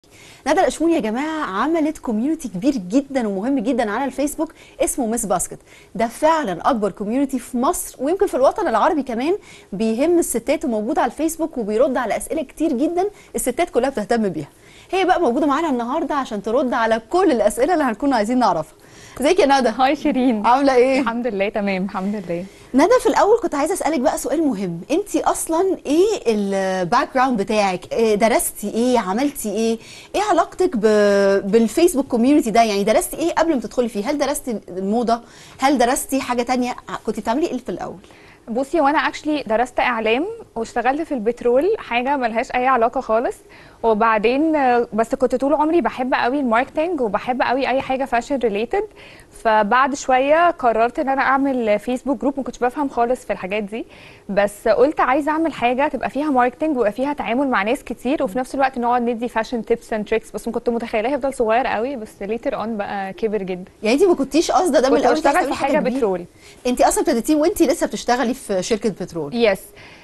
ندى الاشمون يا جماعه عملت كوميونتي كبير جدا ومهم جدا على الفيسبوك اسمه مس باسكت ده فعلا اكبر كوميونتي في مصر ويمكن في الوطن العربي كمان بيهم الستات وموجود على الفيسبوك وبيرد على اسئله كتير جدا الستات كلها بتهتم بيها هي بقى موجوده معانا النهارده عشان ترد على كل الاسئله اللي هنكون عايزين نعرفها ازيك يا ندى هاي شيرين عامله ايه الحمد لله تمام الحمد لله ندى في الاول كنت عايزه اسالك بقى سؤال مهم انت اصلا ايه الباك جراوند بتاعك إيه درستي ايه عملتي ايه ايه علاقتك ب... بالفيسبوك كوميونتي ده يعني درستي ايه قبل ما تدخلي فيه هل درستي الموضه هل درستي حاجه تانية كنت بتعملي ايه في الاول بصي وانا اكشلي درست اعلام واشتغلت في البترول حاجه ملهاش اي علاقه خالص وبعدين آه، بس كنت طول عمري بحب قوي الماركتنج وبحب قوي اي حاجه فاشن ريليتد فبعد شويه قررت ان انا اعمل فيسبوك جروب ما كنتش بفهم خالص في الحاجات دي بس قلت عايزه اعمل حاجه تبقى فيها ماركتنج ويبقى فيها تعامل مع ناس كتير وفي نفس الوقت نقعد ندي فاشن تيبس اند تريكس بس كنت متخيلاه هيفضل صغير قوي بس ليتر اون بقى كبر جدا يعني انت ما كنتيش قاصده ده من كنت الاول إنتي بشتغل عايزة في تعملي حاجه كبيرة؟ بترول انت اصلا ابتديتي وانت لسه بتشتغلي في شركه بترول يس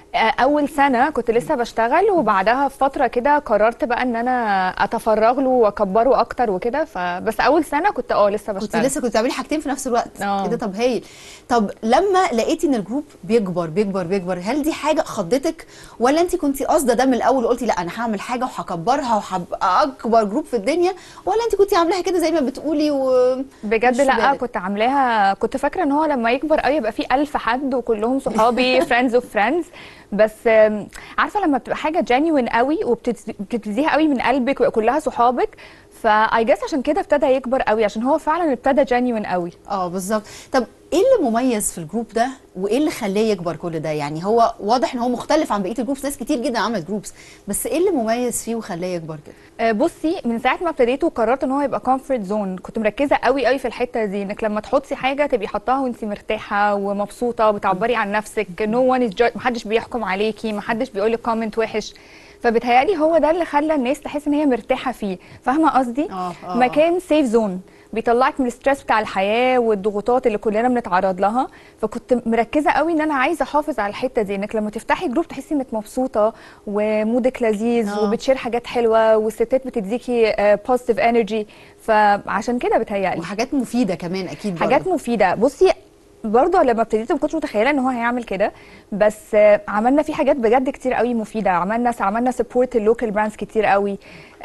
اول سنه كنت لسه بشتغل وبعدها في فتره كده قررت بقى ان انا اتفرغ له واكبره اكتر وكده فبس اول سنه كنت اه لسه كنت بشتغل لسه كنت بتعملي حاجتين في نفس الوقت اه. ايه ده طب هايل طب لما لقيتي ان الجروب بيكبر بيكبر بيكبر هل دي حاجه خضتك ولا انت كنتي قاصده ده من الاول وقلتي لا انا هعمل حاجه وهكبرها وهبقى اكبر جروب في الدنيا ولا انت كنتي عاملاها كده زي ما بتقولي و بجد مش في لا بالك؟ كنت عاملاها كنت فاكره ان هو لما يكبر قوي يبقى فيه ألف حد وكلهم صحابي فريندز اوف فريندز بس آم، عارفه لما بتبقى حاجه جينيوين قوي وبتبتديها قوي من قلبك ويبقى كلها صحابك فاي جاس عشان كده ابتدى يكبر قوي عشان هو فعلا ابتدى جينيوين قوي اه بالظبط طب ايه اللي مميز في الجروب ده وايه اللي خلاه يكبر كل ده يعني هو واضح ان هو مختلف عن بقيه الجروبس ناس كتير جدا عملت جروبس بس ايه اللي مميز فيه وخلاه يكبر كده آه، بصي من ساعه ما ابتديت وقررت ان هو يبقى كومفورت زون كنت مركزه قوي قوي في الحته دي انك لما تحطي حاجه تبقي حطاها وانت مرتاحه ومبسوطه وبتعبري عن نفسك نو وان محدش بيحكم عليكي محدش بيقول لك كومنت وحش فبتهيألي هو ده اللي خلى الناس تحس ان هي مرتاحه فيه فاهمه قصدي آه، آه، آه. مكان سيف زون بيطلعك من الستريس بتاع الحياه والضغوطات اللي كلنا بنتعرض لها فكنت مركزه قوي ان انا عايزه احافظ على الحته دي انك لما تفتحي جروب تحسي انك مبسوطه ومودك لذيذ آه. وبتشير حاجات حلوه والستات بتديكي بوزيتيف انرجي فعشان كده بتهيألي وحاجات مفيده كمان اكيد برضه. حاجات مفيده بصي برضه لما ابتديت ما كنتش متخيله ان هو هيعمل كده بس آه، عملنا فيه حاجات بجد كتير قوي مفيده عملنا عملنا سبورت اللوكال براندز كتير قوي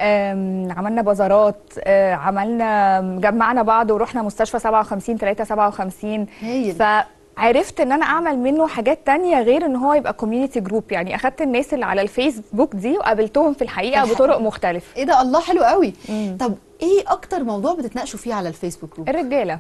آم، عملنا بازارات آه، عملنا جمعنا بعض ورحنا مستشفى 57 3 57 هايل. فعرفت ان انا اعمل منه حاجات تانية غير ان هو يبقى كوميونتي جروب يعني اخدت الناس اللي على الفيسبوك دي وقابلتهم في الحقيقه الحقيقة. بطرق مختلفه ايه ده الله حلو قوي مم. طب ايه اكتر موضوع بتتناقشوا فيه على الفيسبوك جروب الرجاله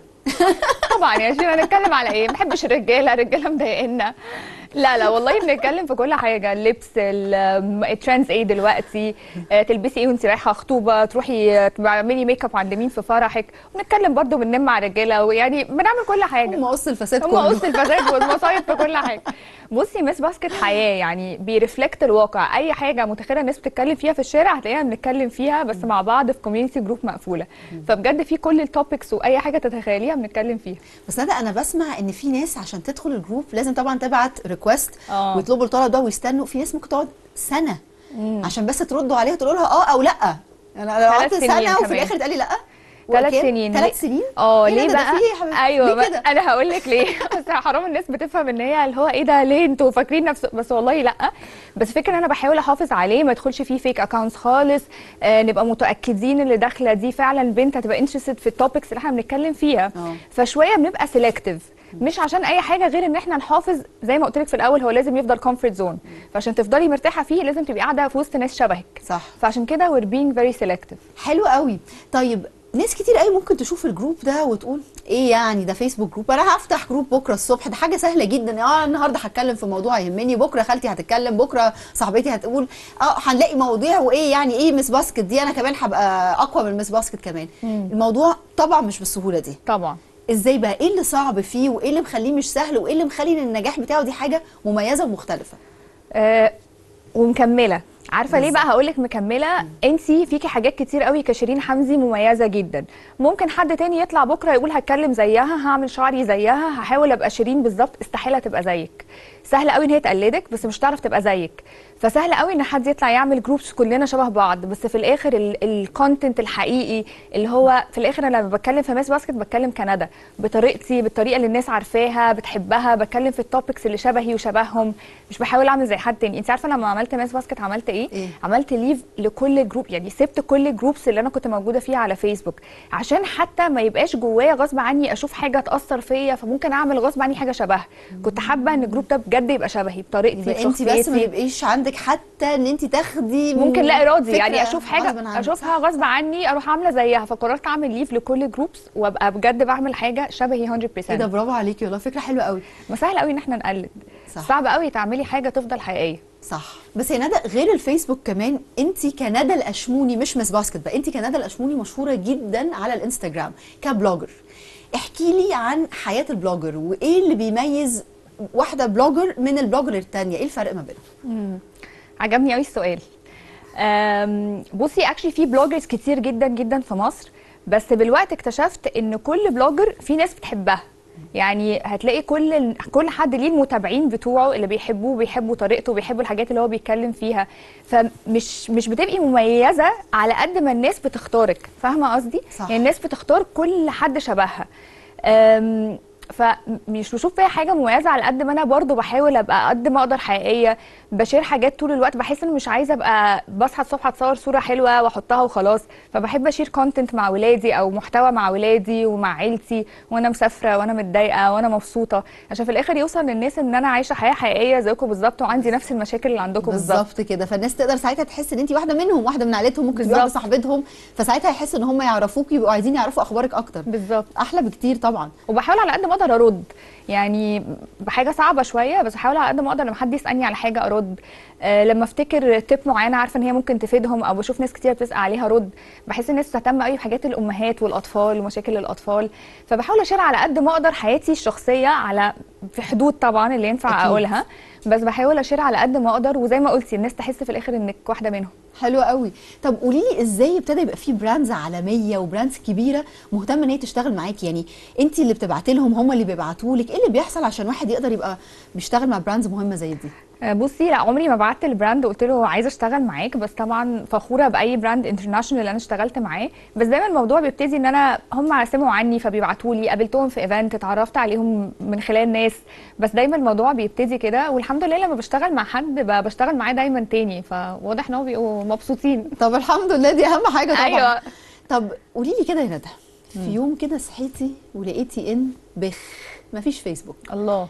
طبعا يا شيرين هنتكلم على ايه ما بحبش الرجاله الرجاله مضايقنا لا لا والله بنتكلم في كل حاجه اللبس ال- الترندز ايه دلوقتي آه، تلبسي ايه وانت رايحه خطوبه تروحي آه، تعملي ميك اب عند مين في فرحك ونتكلم برضو بننم مع الرجاله ويعني بنعمل كل حاجه هم قص الفساد هم كله قص الفساد والمصايب في كل حاجه بصي مس باسكت حياه يعني بيرفلكت الواقع اي حاجه متخيله الناس بتتكلم فيها في الشارع هتلاقينا بنتكلم فيها بس مع بعض في كوميونتي جروب مقفوله فبجد في كل التوبكس واي حاجه تتخيليها بنتكلم فيها بس ندى انا بسمع ان في ناس عشان تدخل الجروب لازم طبعا تبعت ريكوست آه. ويطلبوا الطلب ده ويستنوا في ناس ممكن تقعد سنه عشان بس تردوا عليها تقولوا لها اه او لا انا أنا قعدت سنين سنه وفي كمان. الاخر اتقال لي لا ثلاث سنين ثلاث سنين اه إيه ده؟ ليه ده بقى في إيه يا حبيبتي؟ ايوه ليه بقى كده؟ انا هقول لك ليه بس حرام الناس بتفهم ان هي اللي هو ايه ده ليه انتوا فاكرين نفس بس والله لا بس فكره ان انا بحاول احافظ عليه ما يدخلش فيه فيك اكونتس خالص آه نبقى متاكدين اللي داخله دي فعلا بنت هتبقى انترستد في التوبكس اللي احنا بنتكلم فيها آه. فشويه بنبقى سيلكتيف مش عشان اي حاجه غير ان احنا نحافظ زي ما قلت لك في الاول هو لازم يفضل كومفورت زون فعشان تفضلي مرتاحه فيه لازم تبقي قاعده في وسط ناس شبهك صح فعشان كده we're being very selective حلو قوي طيب ناس كتير قوي ممكن تشوف الجروب ده وتقول ايه يعني ده فيسبوك جروب انا هفتح جروب بكره الصبح ده حاجه سهله جدا اه النهارده هتكلم في موضوع يهمني بكره خالتي هتتكلم بكره صاحبتي هتقول اه هنلاقي مواضيع وايه يعني ايه مس باسكت دي انا كمان هبقى اقوى من مس باسكت كمان الموضوع طبعا مش بالسهوله دي طبعا ازاي بقى ايه اللي صعب فيه وايه اللي مخليه مش سهل وايه اللي مخلي ان النجاح بتاعه دي حاجه مميزه ومختلفه آه ومكمله عارفه ليه بالظبط. بقى هقول لك مكمله انت فيكي حاجات كتير قوي كشيرين حمزي مميزه جدا ممكن حد تاني يطلع بكره يقول هتكلم زيها هعمل شعري زيها هحاول ابقى شيرين بالظبط استحاله تبقى زيك سهل قوي ان هي تقلدك بس مش هتعرف تبقى زيك فسهل قوي ان حد يطلع يعمل جروبس كلنا شبه بعض بس في الاخر الكونتنت الحقيقي اللي هو في الاخر انا لما بتكلم في ماس باسكت بتكلم كندا بطريقتي بالطريقه اللي الناس عارفاها بتحبها بتكلم في التوبكس اللي شبهي وشبههم مش بحاول اعمل زي حد تاني انت عارفه لما عملت ماس باسكت عملت ايه, إيه؟ عملت ليف لكل جروب يعني سبت كل الجروبس اللي انا كنت موجوده فيها على فيسبوك عشان حتى ما يبقاش جوايا غصب عني اشوف حاجه تاثر فيا فممكن اعمل غصب عني حاجه شبهها كنت حابه ان الجروب ده بجد يبقى شبهي بطريقتي يبقى انت بس ما بشخصيتي يبقاش عندك حتى ان انت تاخدي من ممكن لا ارادي فكرة يعني اشوف غصب حاجه عنك. اشوفها غصب عني اروح عامله زيها فقررت اعمل ليف لكل جروبس وابقى بجد بعمل حاجه شبهي 100% ايه ده برافو عليكي والله فكره حلوه قوي ما سهل قوي ان احنا نقلد صح. صعب قوي تعملي حاجه تفضل حقيقيه صح بس يا ندى غير الفيسبوك كمان انت كندى الاشموني مش مس باسكت بقى انت كندى الاشموني مشهوره جدا على الانستجرام كبلوجر احكي لي عن حياه البلوجر وايه اللي بيميز واحده بلوجر من البلوجر الثانيه ايه الفرق ما بينهم عجبني قوي السؤال أم، بصي اكشلي في بلوجرز كتير جدا جدا في مصر بس بالوقت اكتشفت ان كل بلوجر في ناس بتحبها يعني هتلاقي كل ال- كل حد ليه المتابعين بتوعه اللي بيحبوه بيحبوا طريقته بيحبوا الحاجات اللي هو بيتكلم فيها فمش مش بتبقي مميزه على قد ما الناس بتختارك فاهمه قصدي صح. يعني الناس بتختار كل حد شبهها أم، فمش بشوف فيها حاجه مميزه على قد ما انا برضو بحاول ابقى قد ما اقدر حقيقيه بشير حاجات طول الوقت بحس ان مش عايزه ابقى بصحى الصبح اتصور صوره حلوه واحطها وخلاص فبحب اشير كونتنت مع ولادي او محتوى مع ولادي ومع عيلتي وانا مسافره وانا متضايقه وانا مبسوطه عشان في الاخر يوصل للناس ان انا عايشه حياه حقيقيه زيكم بالظبط وعندي نفس المشاكل اللي عندكم بالظبط بالظبط كده فالناس تقدر ساعتها تحس ان انت واحده منهم واحده من عائلتهم ممكن تبقى واحده بالظبط. صاحبتهم فساعتها يحسوا ان هم يعرفوك يبقوا عايزين يعرفوا اخبارك اكتر بالظبط احلى بكتير طبعا وبحاول على قد ما اقدر ارد يعني بحاجه صعبه شويه بس بحاول على قد ما اقدر لما حد يسالني على حاجه ارد أه لما افتكر تip معينه عارفه ان هي ممكن تفيدهم او بشوف ناس كتير بتسال عليها رد بحس الناس بتهتم قوي بحاجات الامهات والاطفال ومشاكل الاطفال فبحاول اشير على قد ما اقدر حياتي الشخصيه على في حدود طبعا اللي ينفع أكيد. اقولها بس بحاول اشير على قد ما اقدر وزي ما قلتي الناس تحس في الاخر انك واحده منهم حلو قوي طب قولي لي ازاي ابتدى يبقى في براندز عالميه وبراندز كبيره مهتمه ان هي تشتغل معاكي يعني انت اللي بتبعتي لهم هم اللي بيبعتوا لك ايه اللي بيحصل عشان واحد يقدر يبقى بيشتغل مع براندز مهمه زي دي آه، بصي لا عمري ما بعت البراند قلت له عايزه اشتغل معاك بس طبعا فخوره باي براند انترناشونال اللي انا اشتغلت معاه بس دايما الموضوع بيبتدي ان انا هم سمعوا عني فبيبعتوا لي قابلتهم في ايفنت اتعرفت عليهم من خلال ناس بس دايما الموضوع بيبتدي كده والحمد لله لما بشتغل مع حد ب- بشتغل معاه دايما تاني فواضح ان هو بيبقوا مبسوطين طب الحمد لله دي اهم حاجه طبعا ايوه طب قولي لي كده يا ندى في يوم كده صحيتي ولقيتي ان بخ مفيش فيسبوك الله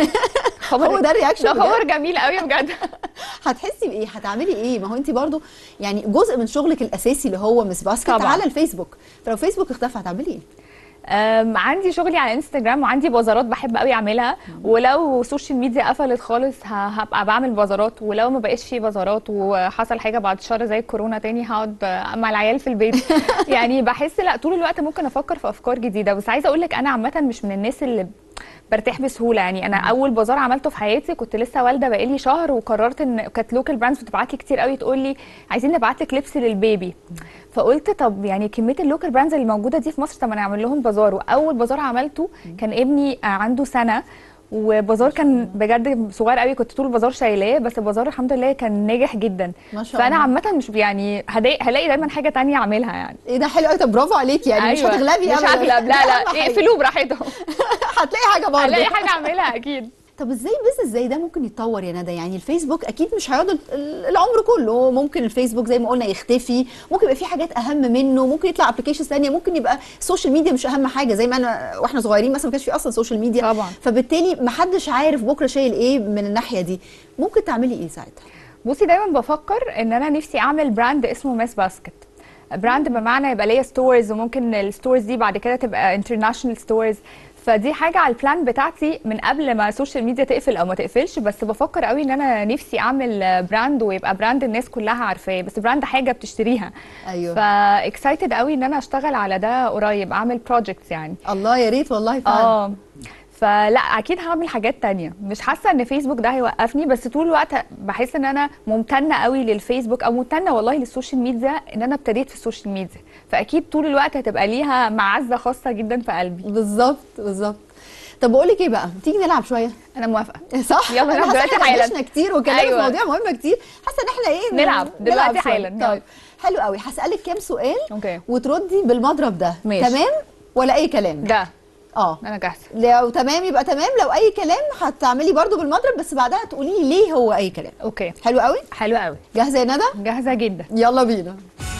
هو ده الرياكشن ده بجد؟ خبر جميل قوي بجد هتحسي بايه هتعملي ايه ما هو انت برضو يعني جزء من شغلك الاساسي اللي هو مس باسكت طبعاً. على الفيسبوك فلو فيسبوك اختفى هتعملي ايه أم، عندي شغلي على انستجرام وعندي بازارات بحب قوي اعملها ولو السوشيال ميديا قفلت خالص ه- هبقى بعمل بازارات ولو ما بقاش في بازارات وحصل حاجه بعد شهر زي الكورونا تاني هقعد مع العيال في البيت يعني بحس لا طول الوقت ممكن افكر في افكار جديده بس عايزه اقول لك انا عامه مش من الناس اللي برتاح بسهوله يعني انا اول بازار عملته في حياتي كنت لسه والده بقالي شهر وقررت ان كانت لوكال براندز بتبعت لي كتير قوي تقول لي عايزين نبعت لك لبس للبيبي فقلت طب يعني كميه اللوكال براندز اللي موجوده دي في مصر طب ما نعمل لهم بازار واول بازار عملته كان ابني عنده سنه وبازار كان بجد صغير قوي كنت طول البازار شايلاه بس البازار الحمد لله كان ناجح جدا ما شاء فانا الله. عامه مش يعني هلاقي هلاقي دايما حاجه تانية اعملها يعني ايه ده حلو قوي طب برافو عليكي يعني مش هتغلبي مش أبداً. هغلب لا دي لا أهم حاجة. اقفلوه براحتهم هتلاقي حاجه برضه هلاقي حاجه اعملها اكيد طب ازاي بس ازاي ده ممكن يتطور يا ندى يعني الفيسبوك اكيد مش هيقعد ال- ال- العمر كله ممكن الفيسبوك زي ما قلنا يختفي ممكن يبقى في حاجات اهم منه ممكن يطلع ابلكيشنز ثانيه ممكن يبقى السوشيال ميديا مش اهم حاجه زي ما انا واحنا صغيرين مثلا ما كانش في اصلا سوشيال ميديا طبعا. فبالتالي ما حدش عارف بكره شايل ايه من الناحيه دي ممكن تعملي ايه ساعتها بصي دايما بفكر ان انا نفسي اعمل براند اسمه ماس باسكت براند بمعنى يبقى ليا ستورز وممكن الستورز دي بعد كده تبقى انترناشونال ستورز فدي حاجه على البلان بتاعتي من قبل ما السوشيال ميديا تقفل او ما تقفلش بس بفكر قوي ان انا نفسي اعمل براند ويبقى براند الناس كلها عارفاه بس براند حاجه بتشتريها ايوه فاكسايتد قوي ان انا اشتغل على ده قريب اعمل بروجكتس يعني الله يا ريت والله فعلا اه فلا اكيد هعمل حاجات تانية مش حاسه ان فيسبوك ده هيوقفني بس طول الوقت بحس ان انا ممتنه قوي للفيسبوك او ممتنه والله للسوشيال ميديا ان انا ابتديت في السوشيال ميديا فاكيد طول الوقت هتبقى ليها معزه خاصه جدا في قلبي بالظبط بالظبط طب بقول لك ايه بقى تيجي نلعب شويه انا موافقه صح يلا نلعب أنا حاسة دلوقتي إحنا حالا. دردشنا كتير وكلامنا أيوة. في مواضيع مهمه كتير حاسه ان احنا ايه نلعب دلوقتي نلعب شوية. حالا. يلا. طيب حلو قوي هسالك كام سؤال اوكي وتردي بالمضرب ده ماشي. تمام ولا اي كلام ده اه انا جاهزه لو تمام يبقى تمام لو اي كلام هتعملي برضو بالمضرب بس بعدها تقولي لي ليه هو اي كلام اوكي حلو قوي حلو قوي جاهزه يا ندى جاهزه جدا يلا بينا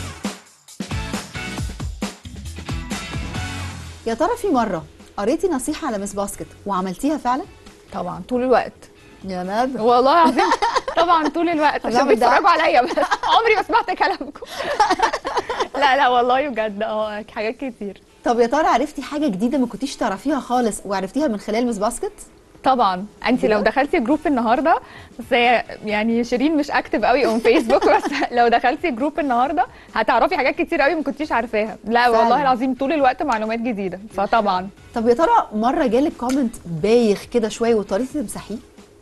يا ترى في مره قريتي نصيحه على مس باسكت وعملتيها فعلا طبعا طول الوقت يا ندى والله العظيم طبعا طول الوقت طب عشان نعمل ده. بيتفرجوا عليا بس عمري ما سمعت كلامكم لا لا والله بجد اه حاجات كتير طب يا ترى عرفتي حاجه جديده ما كنتيش تعرفيها خالص وعرفتيها من خلال مس باسكت طبعا انت لو بجد؟ دخلتي جروب النهارده بس هي يعني شيرين مش اكتف قوي اون فيسبوك بس لو دخلتي جروب النهارده هتعرفي حاجات كتير قوي ما كنتيش عارفاها لا فعلا. والله العظيم طول الوقت معلومات جديده فطبعا طب يا ترى مره جالك كومنت بايخ كده شويه واضطريتي تمسحيه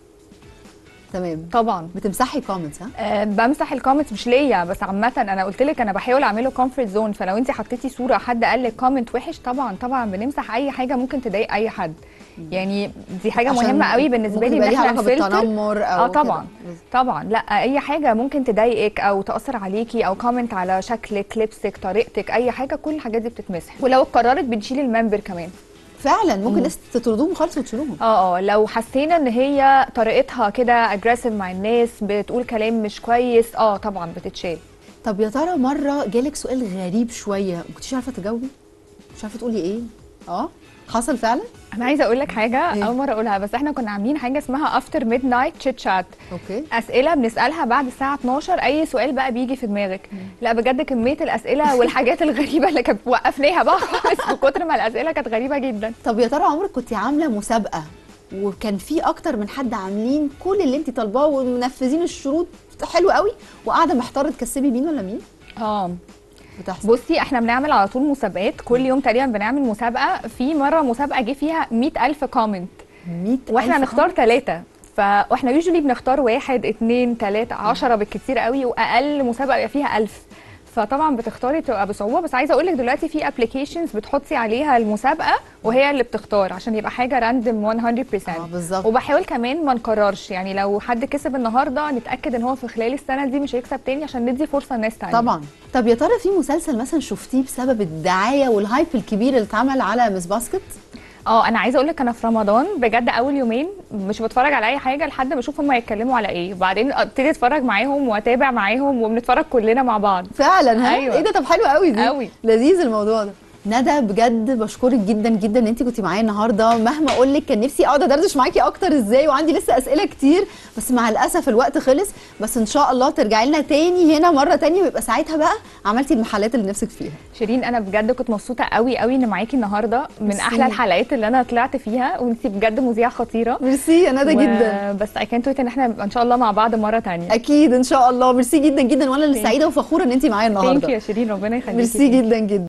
تمام طبعا بتمسحي كومنتس ها أه بمسح الكومنتس مش ليا بس عامة انا قلت لك انا بحاول اعمله كومفورت زون فلو انت حطيتي صورة حد قال لك كومنت وحش طبعا طبعا بنمسح اي حاجة ممكن تضايق اي حد يعني دي حاجة عشان مهمة قوي بالنسبة ممكن لي يبقى ان ليها احنا علاقة نفلتر بالتنمر أو اه طبعا كده. طبعا لا اي حاجة ممكن تضايقك او تأثر عليكي او كومنت على شكلك لبسك طريقتك اي حاجة كل الحاجات دي بتتمسح ولو اتكررت بنشيل الممبر كمان فعلا ممكن ناس تطردوهم خالص وتشيلوهم اه اه لو حسينا ان هي طريقتها كده اجريسيف مع الناس بتقول كلام مش كويس اه طبعا بتتشال طب يا ترى مره جالك سؤال غريب شويه ما كنتيش عارفه تجاوبي مش عارفه تقولي ايه اه حصل فعلا انا عايزه اقول لك حاجه إيه؟ اول مره اقولها بس احنا كنا عاملين حاجه اسمها افتر ميد نايت تشيت شات اوكي اسئله بنسالها بعد الساعه 12 اي سؤال بقى بيجي في دماغك لا بجد كميه الاسئله والحاجات الغريبه اللي كانت وقفناها بقى خالص بكتر ما الاسئله كانت غريبه جدا طب يا ترى عمرك كنت عامله مسابقه وكان في اكتر من حد عاملين كل اللي انت طالباه ومنفذين الشروط حلو قوي وقاعده محتاره تكسبي مين ولا مين اه بتحصل بصي احنا بنعمل على طول مسابقات كل يوم تقريبا بنعمل مسابقه في مره مسابقه جه فيها 100000 كومنت 100 واحنا نختار ثلاثة ف واحنا يوجولي بنختار واحد اتنين تلاتة عشرة بالكتير قوي واقل مسابقة يبقى فيها ألف فطبعا بتختاري تبقى بصعوبة بس عايزة اقول لك دلوقتي في ابلكيشنز بتحطي عليها المسابقة وهي اللي بتختار عشان يبقى حاجة راندم 100% اه بالظبط وبحاول كمان ما نكررش يعني لو حد كسب النهارده نتاكد ان هو في خلال السنه دي مش هيكسب تاني عشان ندي فرصه لناس تانية طبعا طب يا ترى في مسلسل مثلا شفتيه بسبب الدعايه والهايب الكبير اللي اتعمل على مس باسكت اه انا عايزه اقول لك انا في رمضان بجد اول يومين مش بتفرج على اي حاجه لحد ما اشوف هم هيتكلموا على ايه وبعدين ابتدي اتفرج معاهم واتابع معاهم وبنتفرج كلنا مع بعض فعلا ها أيوة. ايه ده طب حلو قوي دي قوي. لذيذ الموضوع ده ندى بجد بشكرك جدا جدا ان انت كنتي معايا النهارده مهما اقول لك كان نفسي اقعد ادردش معاكي اكتر ازاي وعندي لسه اسئله كتير بس مع الاسف الوقت خلص بس ان شاء الله ترجعي لنا تاني هنا مره تانية ويبقى ساعتها بقى عملتي المحلات اللي نفسك فيها شيرين انا بجد كنت مبسوطه قوي قوي ان معاكي النهارده من ميرسي. احلى الحلقات اللي انا طلعت فيها وانتي بجد مذيعه خطيره ميرسي يا ندى و- جدا بس اي كانت ان احنا نبقى ان شاء الله مع بعض مره تانية اكيد ان شاء الله ميرسي جدا جدا وانا اللي Thank- سعيده وفخوره ان انت معايا ثانك النهارده يا شيرين ربنا يخليكي ميرسي جدا جدا